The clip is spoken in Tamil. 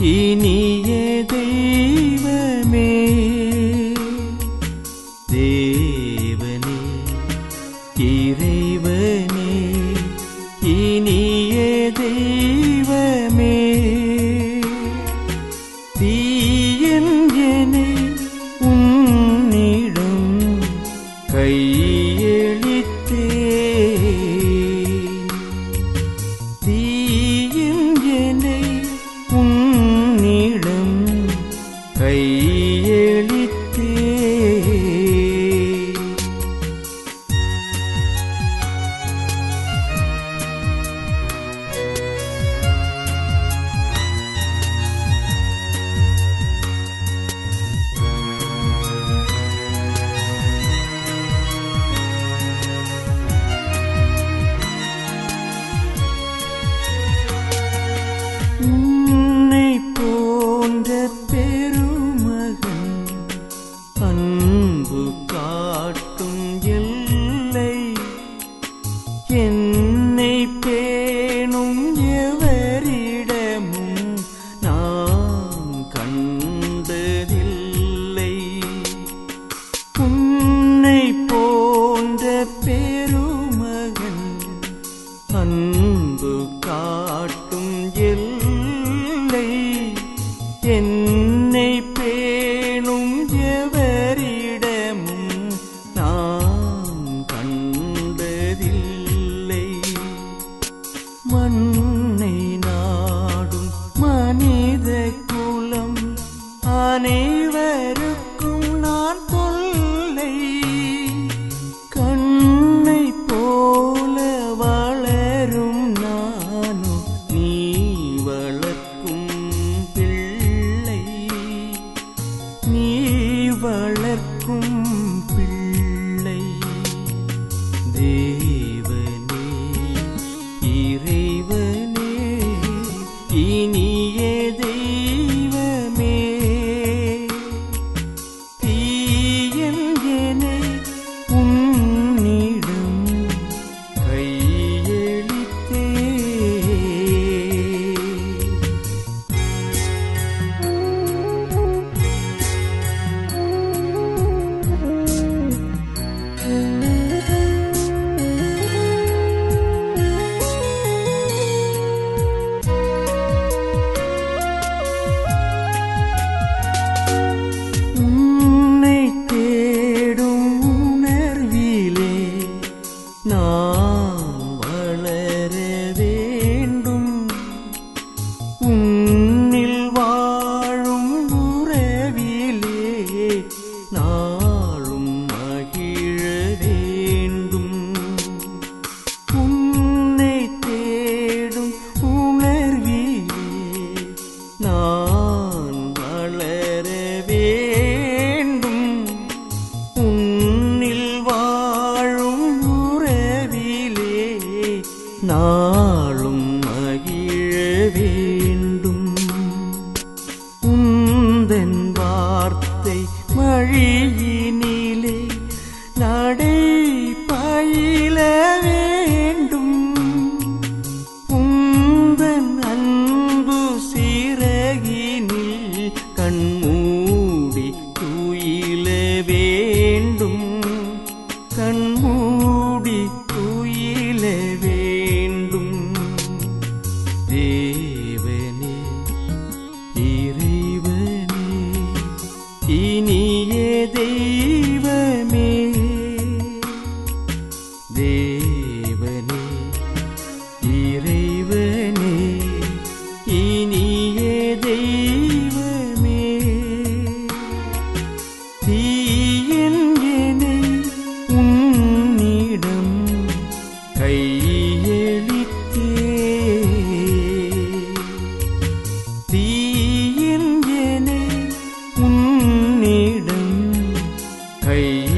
இனிய தெய்வமே தேவனே இறைவனே இனிய தெய்வமே தீயன்யனை உன்னிடம் கையளித்தேன் தீயன்யனை உன்னிடம் கையளித்தேன் உன்னை போன்ற பெருமகன் அன்பு காட்டும் எல்லை என்னை பேணும் எவரிடமும் நான் கண்டதில்லை உன்னை போன்ற பெருமகன் அன்பு காட்டும் எல்லை என்னை பேணும் எவரிடமும் நான் கண்டதில்லை மண்ணை நாடும் மனித குலம் அனைவருக்கும் நான் தொல்லை கண்ணை போல வளரும் நானும் நீ வளர்க்கும் பிள்ளை நீ வளர்க்கும் பிள்ளை தேவனே இறைவனே இனிய தெய்வமே தீயன் என்னை உன்னிடம் கையளித்தே உன்னை தேடும் உணர்விலே நான் வளர வேண்டும் உன்னில் வாழும் உறவிலே நாளும் மகிழ வேண்டும் உன்னை தேடும் உணர்விலே நான் வளர வேண்டும் உன்னில் வாழும் உறவிலே நாளும் மகிழ வேண்டும் உந்தன் வார்த்தை மழியினிலே நடை பயில வேண்டும் உந்தன் அன்பு சிறகினில் கண்மூடி துயில வேண்டும் கண்மூடி துயில வேண்டும் தேவனே இறைவனே இனிய தெய்வமே தேவனே இறைவனே இனிய தெய்வமே தீயன் என்னை உன்னிடம் கையளித்தே தீயின் என்னை உன்னிடம் கை